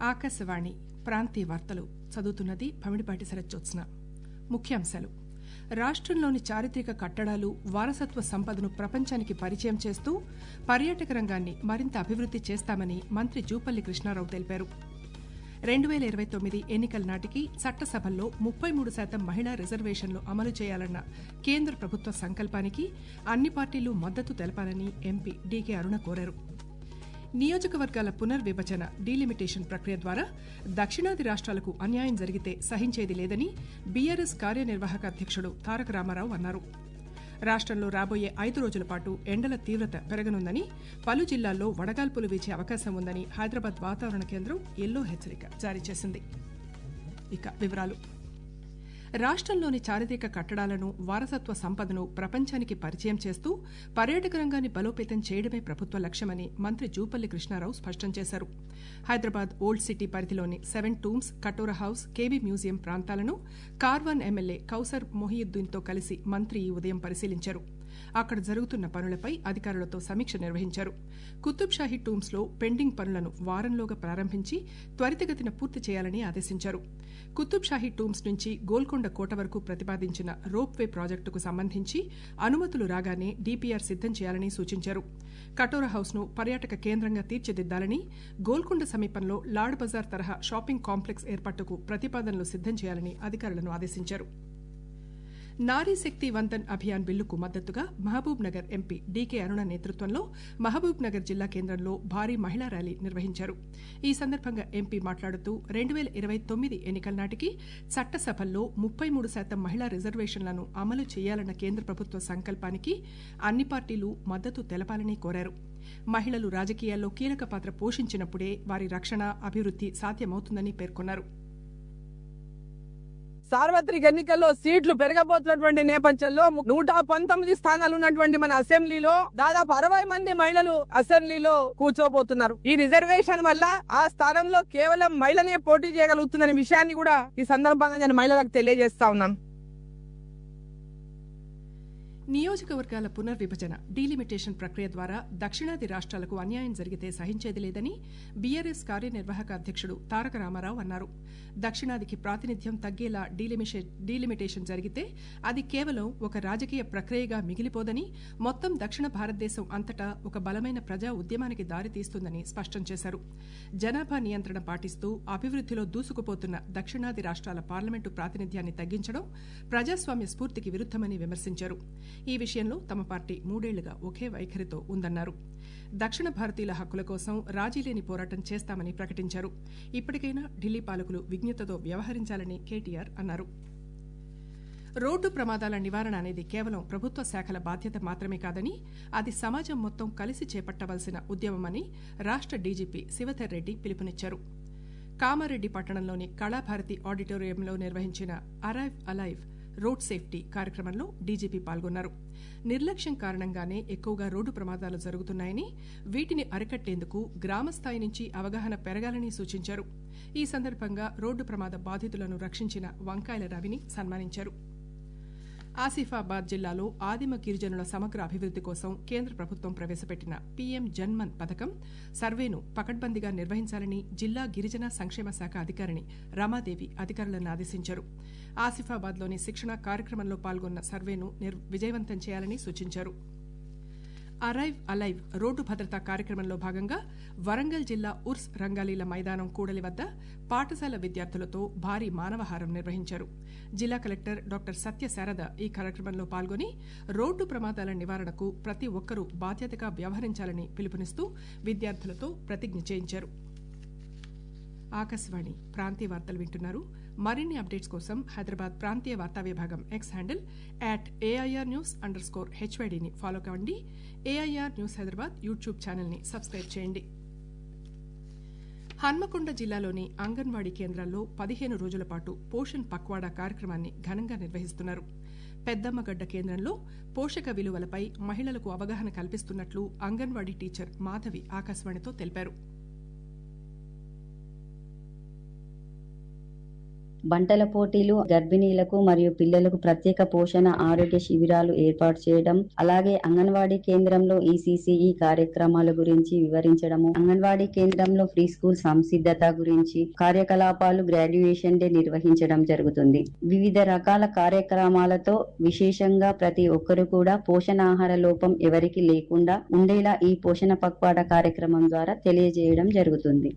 ఆకాశవాణి ప్రాంతీయ వార్తలు చదువుతున్నది భమిడిపాటి శరజ్జోత్స్న ముఖ్యాంశాలు రాష్ట్రంలోని చారిత్రక కట్టడాలు వారసత్వ సంపదను ప్రపంచానికి పరిచయం చేస్తూ పర్యాటక రంగాన్ని మరింత అభివృద్ది చేస్తామని మంత్రి జూపల్లి కృష్ణారావు తెలిపారు రెండు వేల ఇరవై తొమ్మిది ఎన్నికల నాటికి చట్టసభల్లో ముప్పై మూడు శాతం మహిళా రిజర్వేషన్లు అమలు చేయాలన్న కేంద్ర ప్రభుత్వ సంకల్పానికి అన్ని పార్టీలు మద్దతు తెలపాలని ఎంపీ డీకే అరుణ కోరారు నియోజకవర్గాల పునర్విభజన డీలిమిటేషన్ ప్రక్రియ ద్వారా దక్షిణాది రాష్ట్రాలకు అన్యాయం జరిగితే సహించేది లేదని బీఆర్ఎస్ కార్యనిర్వాహక అధ్యక్షుడు తారక రామారావు అన్నారు రాష్ట్రంలో రాబోయే ఐదు రోజుల పాటు ఎండల తీవ్రత పెరగనుందని పలు జిల్లాల్లో వడగాల్పులు వీచే అవకాశం ఉందని హైదరాబాద్ వాతావరణ కేంద్రం ఎల్లో హెచ్చరిక జారీ చేసింది ఇక వివరాలు రాష్ట్రంలోని చారిత్రక కట్టడాలను వారసత్వ సంపదను ప్రపంచానికి పరిచయం చేస్తూ పర్యాటక రంగాన్ని బలోపేతం చేయడమే ప్రభుత్వ లక్ష్యమని మంత్రి జూపల్లి కృష్ణారావు స్పష్టం చేశారు హైదరాబాద్ ఓల్డ్ సిటీ పరిధిలోని seven tombs Katora Hauz KB museum ప్రాంతాలను కార్వాన్ ఎమ్మెల్యే కౌసర్ మొహియుద్దీన్తో కలిసి మంత్రి ఈ ఉదయం పరిశీలించారు అక్కడ జరుగుతున్న పనులపై అధికారులతో సమీక్ష నిర్వహించారు కుతుబ్ షాహీ టూమ్స్ లో పెండింగ్ పనులను వారంలోగా ప్రారంభించి త్వరితగతిన పూర్తి చేయాలని ఆదేశించారు కుతుబ్ షాహీ టూమ్స్ నుంచి గోల్కొండ కోట వరకు ప్రతిపాదించిన రోప్ వే ప్రాజెక్టుకు సంబంధించి అనుమతులు రాగానే డీపీఆర్ సిద్దం చేయాలని సూచించారు కటోరా హౌస్ ను పర్యాటక కేంద్రంగా తీర్చిదిద్దాలని గోల్కొండ సమీపంలో లాడ్ బజార్ తరహా షాపింగ్ కాంప్లెక్స్ ఏర్పాటుకు ప్రతిపాదనలు సిద్దం చేయాలని అధికారులను ఆదేశించారు నారీ శక్తి వందన్ అభియాన్ బిల్లుకు మద్దతుగా Mahabubnagar MP D K Aruna నేతృత్వంలో మహబూబ్ నగర్ జిల్లా కేంద్రంలో భారీ మహిళా ర్యాలీ నిర్వహించారు ఈ సందర్భంగా ఎంపీ మాట్లాడుతూ రెండు వేల ఇరవై తొమ్మిది ఎన్నికల నాటికి చట్టసభల్లో ముప్పై మూడు శాతం మహిళా రిజర్వేషన్లను అమలు చేయాలన్న కేంద్ర ప్రభుత్వ సంకల్పానికి అన్ని పార్టీలు మద్దతు తెలపాలని కోరారు మహిళలు రాజకీయాల్లో కీలక పాత్ర పోషించినప్పుడే వారి రక్షణ అభివృద్ది సాధ్యమవుతుందని పేర్కొన్నారు సార్వత్రిక ఎన్నికల్లో సీట్లు పెరగబోతున్నటువంటి నేపథ్యంలో నూట పంతొమ్మిది స్థానాలు ఉన్నటువంటి మన అసెంబ్లీలో దాదాపు అరవై మంది మహిళలు అసెంబ్లీలో కూర్చోబోతున్నారు ఈ రిజర్వేషన్ వల్ల ఆ స్థానంలో కేవలం మహిళనే పోటీ చేయగలుగుతుందనే విషయాన్ని కూడా ఈ సందర్భంగా నేను మహిళలకు తెలియజేస్తా ఉన్నాను నియోజకవర్గాల పునర్విభజన డీలిమిటేషన్ ప్రక్రియ ద్వారా దక్షిణాది రాష్ట్రాలకు అన్యాయం జరిగితే సహించేది లేదని బీఆర్ఎస్ కార్యనిర్వాహక అధ్యక్షుడు తారక రామారావు అన్నారు దక్షిణాదికి ప్రాతినిధ్యం తగ్గేలా డీలిమిటేషన్ జరిగితే అది కేవలం ఒక రాజకీయ ప్రక్రియగా మిగిలిపోదని మొత్తం దక్షిణ భారతదేశం అంతటా ఒక బలమైన ప్రజా ఉద్యమానికి దారితీస్తుందని స్పష్టం చేశారు జనాభా నియంత్రణ పాటిస్తూ అభివృద్దిలో దూసుకుపోతున్న దక్షిణాది రాష్ట్రాల పార్లమెంటు ప్రాతినిధ్యాన్ని తగ్గించడం ప్రజాస్వామ్య స్ఫూర్తికి విరుద్దమని విమర్శించారు ఈ విషయంలో తమ పార్టీ మూడేళ్లుగా ఒకే వైఖరితో ఉందన్నారు దక్షిణ భారతీయుల హక్కుల కోసం రాజీలేని పోరాటం చేస్తామని ప్రకటించారు ఇప్పటికైనా ఢిల్లీ పాలకులు విజ్ఞతతో వ్యవహరించాలని కేటీఆర్ అన్నారు రోడ్డు ప్రమాదాల నివారణ అనేది కేవలం ప్రభుత్వ శాఖల బాధ్యత మాత్రమే కాదని అది సమాజం మొత్తం కలిసి చేపట్టవలసిన ఉద్యమమని రాష్ట డీజీపీ శివధర్ రెడ్డి పిలుపునిచ్చారు కామారెడ్డి పట్టణంలోని కళాభారతి ఆడిటోరియంలో నిర్వహించిన అరైవ్ అలైవ్ రోడ్ సేఫ్టీ కార్యక్రమంలో డీజీపీ పాల్గొన్నారు నిర్లక్ష్యం కారణంగానే ఎక్కువగా రోడ్డు ప్రమాదాలు జరుగుతున్నాయని వీటిని అరికట్టేందుకు గ్రామస్థాయి నుంచి అవగాహన పెరగాలని సూచించారు ఈ సందర్భంగా రోడ్డు ప్రమాద బాధితులను రక్షించిన వంకాయల రవిని సన్మానించారు ఆసిఫాబాద్ జిల్లాలో ఆదిమ గిరిజనుల సమగ్ర అభివృద్ది కోసం కేంద్ర ప్రభుత్వం ప్రవేశపెట్టిన పీఎం జన్మన్ పథకం సర్వేను పకడ్బందీగా నిర్వహించాలని జిల్లా గిరిజన సంక్షేమ శాఖ అధికారిని రమాదేవి అధికారులను ఆదేశించారు ఆసిఫాబాద్లోని శిక్షణ కార్యక్రమంలో పాల్గొన్న సర్వేను విజయవంతం చేయాలని సూచించారు అరైవ్ అలైవ్ రోడ్డు భద్రతా కార్యక్రమంలో భాగంగా వరంగల్ జిల్లా ఉర్స్ రంగాలీల మైదానం కూడలి వద్ద పాఠశాల విద్యార్థులతో భారీ మానవహారం నిర్వహించారు జిల్లా కలెక్టర్ డాక్టర్ సత్య శారద ఈ కార్యక్రమంలో పాల్గొని రోడ్డు ప్రమాదాల నివారణకు ప్రతి ఒక్కరూ బాధ్యతగా వ్యవహరించాలని పిలుపునిస్తూ విద్యార్థులతో ప్రతిజ్ఞ చేయించారు ఆకాశవాణి ప్రాంతీయ వార్తలు వింటున్నారు మరిన్ని అప్డేట్స్ కోసం హైదరాబాద్ ప్రాంతీయ వార్తా విభాగం X handle at AIR news underscore హెచ్వైడీని ఫాలో కావండి ఏఐఆర్ న్యూస్ హైదరాబాద్ యూట్యూబ్ ఛానల్ని సబ్స్క్రైబ్ చేయండి హన్మకొండ జిల్లాలోని అంగన్వాడీ కేంద్రాల్లో పదిహేను రోజుల పాటు పోషణ్ పక్వాడా కార్యక్రమాన్ని ఘనంగా నిర్వహిస్తున్నారు పెద్దమ్మగడ్డ కేంద్రంలో పోషక విలువలపై మహిళలకు అవగాహన కల్పిస్తున్నట్లు అంగన్వాడీ టీచర్ మాధవి ఆకాశవాణితో తెలిపారు బంటల పోటీలు గర్భిణీలకు మరియు పిల్లలకు ప్రత్యేక పోషణ ఆరోగ్య శిబిరాలు ఏర్పాటు చేయడం అలాగే అంగన్వాడీ కేంద్రంలో ఈసీసీఈ కార్యక్రమాల గురించి వివరించడము అంగన్వాడీ కేంద్రంలో ప్రీ స్కూల్ సంసిద్ధత గురించి కార్యకలాపాలు గ్రాడ్యుయేషన్ డే నిర్వహించడం జరుగుతుంది వివిధ రకాల కార్యక్రమాలతో విశేషంగా ప్రతి ఒక్కరు కూడా పోషణాహార లోపం ఎవరికి లేకుండా ఉండేలా ఈ పోషణ పక్వాడ కార్యక్రమం ద్వారా తెలియజేయడం జరుగుతుంది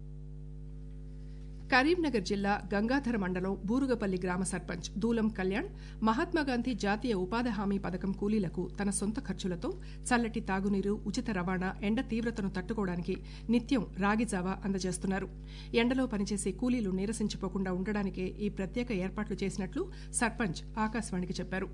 కరీంనగర్ జిల్లా గంగాధర మండలం బూరుగపల్లి గ్రామ సర్పంచ్ దూలం కళ్యాణ్ మహాత్మాగాంధీ జాతీయ ఉపాధి హామీ పథకం కూలీలకు తన సొంత ఖర్చులతో చల్లటి తాగునీరు ఉచిత రవాణా ఎండ తీవ్రతను తట్టుకోవడానికి నిత్యం రాగి జావా అందజేస్తున్నారు ఎండలో పనిచేసే కూలీలు నీరసించిపోకుండా ఉండడానికే ఈ ప్రత్యేక ఏర్పాట్లు చేసినట్లు సర్పంచ్ ఆకాశవాణికి చెప్పారు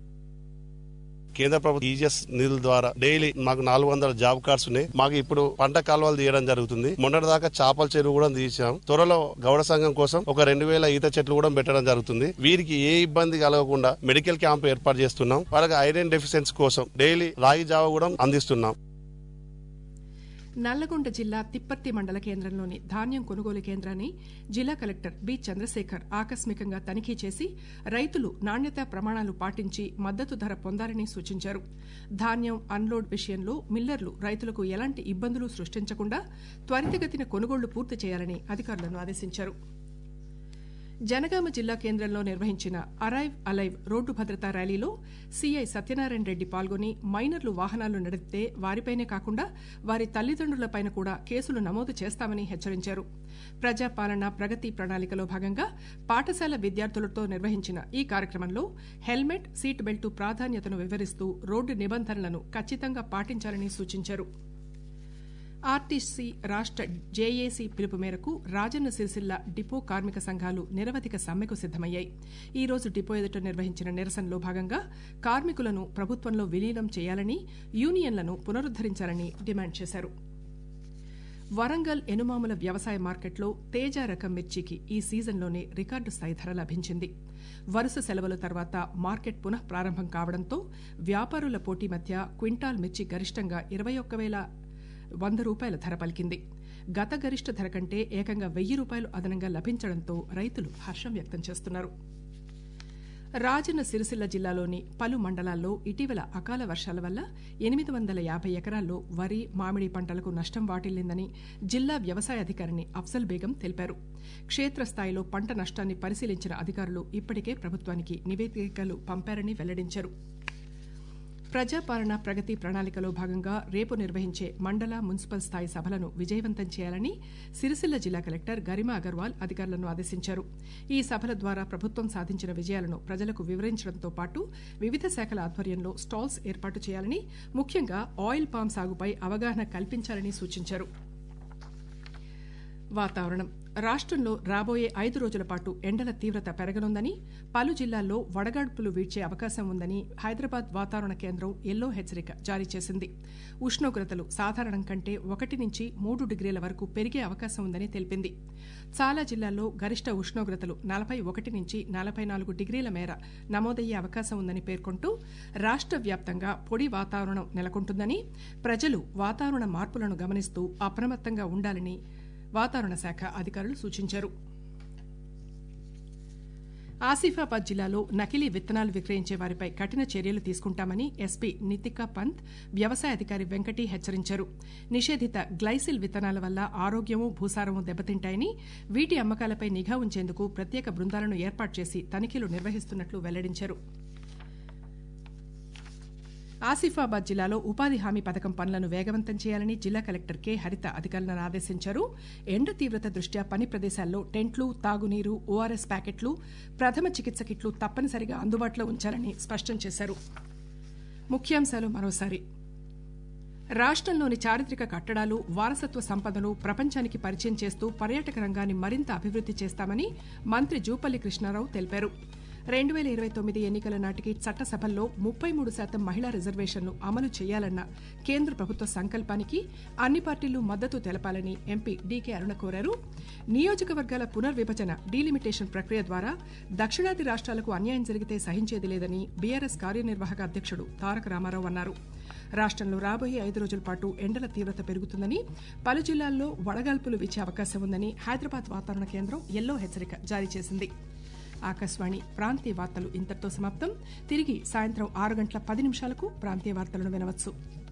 కేంద్ర ప్రభుత్వం ఈజీఎస్ నిధుల ద్వారా డైలీ మాకు నాలుగు వందల జాబ్ కార్డ్స్ ఉన్నాయి మాకు ఇప్పుడు పంట కాలువలు తీయడం జరుగుతుంది మొన్నటి దాకా చేపల చెరువు కూడా తీసాం త్వరలో గౌడ సంఘం కోసం ఒక రెండు వేల ఈత చెట్లు కూడా పెట్టడం జరుగుతుంది వీరికి ఏ ఇబ్బంది కలగకుండా మెడికల్ క్యాంప్ ఏర్పాటు చేస్తున్నాం వాళ్ళకి ఐరన్ డెఫిషియన్సీ కోసం డైలీ రాగి జావ కూడా అందిస్తున్నాం నల్లగొండ జిల్లా తిప్పర్తి మండల కేంద్రంలోని ధాన్యం కొనుగోలు కేంద్రాన్ని జిల్లా కలెక్టర్ బి చంద్రశేఖర్ ఆకస్మికంగా తనిఖీ చేసి రైతులు నాణ్యతా ప్రమాణాలు పాటించి మద్దతు ధర పొందాలని సూచించారు ధాన్యం అన్లోడ్ విషయంలో మిల్లర్లు రైతులకు ఎలాంటి ఇబ్బందులు సృష్టించకుండా త్వరితగతిన కొనుగోళ్లు పూర్తి చేయాలని అధికారులను ఆదేశించారు జనగామ జిల్లా కేంద్రంలో నిర్వహించిన అరైవ్ అలైవ్ రోడ్డు భద్రతా ర్యాలీలో సీఐ సత్యనారాయణ రెడ్డి పాల్గొని మైనర్లు వాహనాలు నడిపితే వారిపైనే కాకుండా వారి తల్లిదండ్రులపైన కూడా కేసులు నమోదు చేస్తామని హెచ్చరించారు ప్రజాపాలన ప్రగతి ప్రణాళికలో భాగంగా పాఠశాల విద్యార్థులతో నిర్వహించిన ఈ కార్యక్రమంలో హెల్మెట్ సీట్ బెల్టు ప్రాధాన్యతను వివరిస్తూ రోడ్డు నిబంధనలను ఖచ్చితంగా పాటించాలని సూచించారు ఆర్టీసీ రాష్ట్ర జేఏసీ పిలుపు మేరకు రాజన్న సిరిసిల్ల డిపో కార్మిక సంఘాలు నిరవధిక సమ్మెకు సిద్దమయ్యాయి ఈ రోజు డిపో ఎదుట నిర్వహించిన నిరసనలో భాగంగా కార్మికులను ప్రభుత్వంలో విలీనం చేయాలని యూనియన్లను పునరుద్దరించాలని డిమాండ్ చేశారు వరంగల్ ఎనుమాముల వ్యవసాయ మార్కెట్లో తేజ రకం మిర్చికి ఈ సీజన్లోనే రికార్డు స్థాయి ధర లభించింది వరుస సెలవుల తర్వాత మార్కెట్ పునః ప్రారంభం కావడంతో వ్యాపారుల పోటీ మధ్య క్వింటాల్ మిర్చి గరిష్టంగా ఇరవై ఒక్క వేల వంద రూపాయల ధర పలికింది గత గరిష్ట ధర కంటే ఏకంగా వెయ్యి రూపాయలు అదనంగా లభించడంతో రైతులు హర్షం వ్యక్తం చేస్తున్నారు రాజన్న సిరిసిల్ల జిల్లాలోని పలు మండలాల్లో ఇటీవల అకాల వర్షాల వల్ల ఎనిమిది వందల యాభై ఎకరాల్లో వరి మామిడి పంటలకు నష్టం వాటిల్లిందని జిల్లా వ్యవసాయ అధికారిని అఫ్జల్ బేగం తెలిపారు క్షేత్రస్థాయిలో పంట నష్టాన్ని పరిశీలించిన అధికారులు ఇప్పటికే ప్రభుత్వానికి నివేదికలు పంపారని వెల్లడించారు ప్రజాపాలన ప్రగతి ప్రణాళికలో భాగంగా రేపు నిర్వహించే మండల మున్సిపల్ స్థాయి సభలను విజయవంతం చేయాలని సిరిసిల్ల జిల్లా కలెక్టర్ గరిమా అగర్వాల్ అధికారులను ఆదేశించారు ఈ సభల ద్వారా ప్రభుత్వం సాధించిన విజయాలను ప్రజలకు వివరించడంతో పాటు వివిధ శాఖల ఆధ్వర్యంలో స్టాల్స్ ఏర్పాటు చేయాలని ముఖ్యంగా ఆయిల్ పామ్ సాగుపై అవగాహన కల్పించాలని సూచించారు వాతావరణం రాష్ట్రంలో రాబోయే ఐదు రోజుల పాటు ఎండల తీవ్రత పెరగనుందని పలు జిల్లాల్లో వడగాడ్పులు వీడ్చే అవకాశం ఉందని హైదరాబాద్ వాతావరణ కేంద్రం ఎల్లో హెచ్చరిక జారీ చేసింది ఉష్ణోగ్రతలు సాధారణం కంటే ఒకటి నుంచి మూడు డిగ్రీల వరకు పెరిగే అవకాశం ఉందని తెలిపింది చాలా జిల్లాల్లో గరిష్ట ఉష్ణోగ్రతలు నలభై ఒకటి నుంచి నలభై నాలుగు డిగ్రీల మేర నమోదయ్యే అవకాశం ఉందని పేర్కొంటూ రాష్ట్ర వ్యాప్తంగా పొడి వాతావరణం నెలకొంటుందని ప్రజలు వాతావరణ మార్పులను గమనిస్తూ అప్రమత్తంగా ఉండాలని వాతావరణ శాఖ అధికారులు సూచించారు ఆసిఫాబాద్ జిల్లాలో నకిలీ విత్తనాలు విక్రయించే వారిపై కఠిన చర్యలు తీసుకుంటామని ఎస్పీ నితికా పంత్ వ్యవసాయ అధికారి వెంకటి హెచ్చరించారు నిషేధిత గ్లైసిల్ విత్తనాల వల్ల ఆరోగ్యము భూసారము దెబ్బతింటాయని వీటి అమ్మకాలపై నిఘా ఉంచేందుకు ప్రత్యేక బృందాలను ఏర్పాటు చేసి తనిఖీలు నిర్వహిస్తున్నట్లు వెల్లడించారు ఆసిఫాబాద్ జిల్లాలో ఉపాధి హామీ పథకం పనులను వేగవంతం చేయాలని జిల్లా కలెక్టర్ కె హరిత అధికారులను ఆదేశించారు ఎండ తీవ్రత దృష్ట్యా పని ప్రదేశాల్లో టెంట్లు తాగునీరు ఓఆర్ఎస్ ప్యాకెట్లు ప్రథమ చికిత్స కిట్లు తప్పనిసరిగా అందుబాటులో ఉంచాలని స్పష్టం చేశారు ముఖ్యాంశాలు మరోసారి రాష్ట్రంలోని చారిత్రక కట్టడాలు వారసత్వ సంపదను ప్రపంచానికి పరిచయం చేస్తూ పర్యాటక రంగాన్ని మరింత అభివృద్ది చేస్తామని మంత్రి జూపల్లి కృష్ణారావు తెలిపారు రెండు వేల ఇరవై తొమ్మిది ఎన్నికల నాటికి చట్టసభల్లో ముప్పై మూడు శాతం మహిళా రిజర్వేషన్ను అమలు చేయాలన్న కేంద్ర ప్రభుత్వ సంకల్పానికి అన్ని పార్టీలు మద్దతు తెలపాలని ఎంపీ డీకే అరుణ కోరారు నియోజకవర్గాల పునర్విభజన డీలిమిటేషన్ ప్రక్రియ ద్వారా దక్షిణాది రాష్ట్రాలకు అన్యాయం జరిగితే సహించేది లేదని బీఆర్ఎస్ కార్యనిర్వాహక అధ్యక్షుడు తారక రామారావు అన్నారు రాష్ట్రంలో రాబోయే ఐదు రోజుల పాటు ఎండల తీవ్రత పెరుగుతుందని పలు జిల్లాల్లో వడగాల్పులు వీచే అవకాశం ఉందని హైదరాబాద్ వాతావరణ కేంద్రం ఎల్లో హెచ్చరిక జారీ చేసింది ఆకాశవాణి ప్రాంతీయ వార్తలు ఇంతటితో సమాప్తం తిరిగి సాయంత్రం ఆరు గంటల పది నిమిషాలకు ప్రాంతీయ వార్తలను వినవచ్చు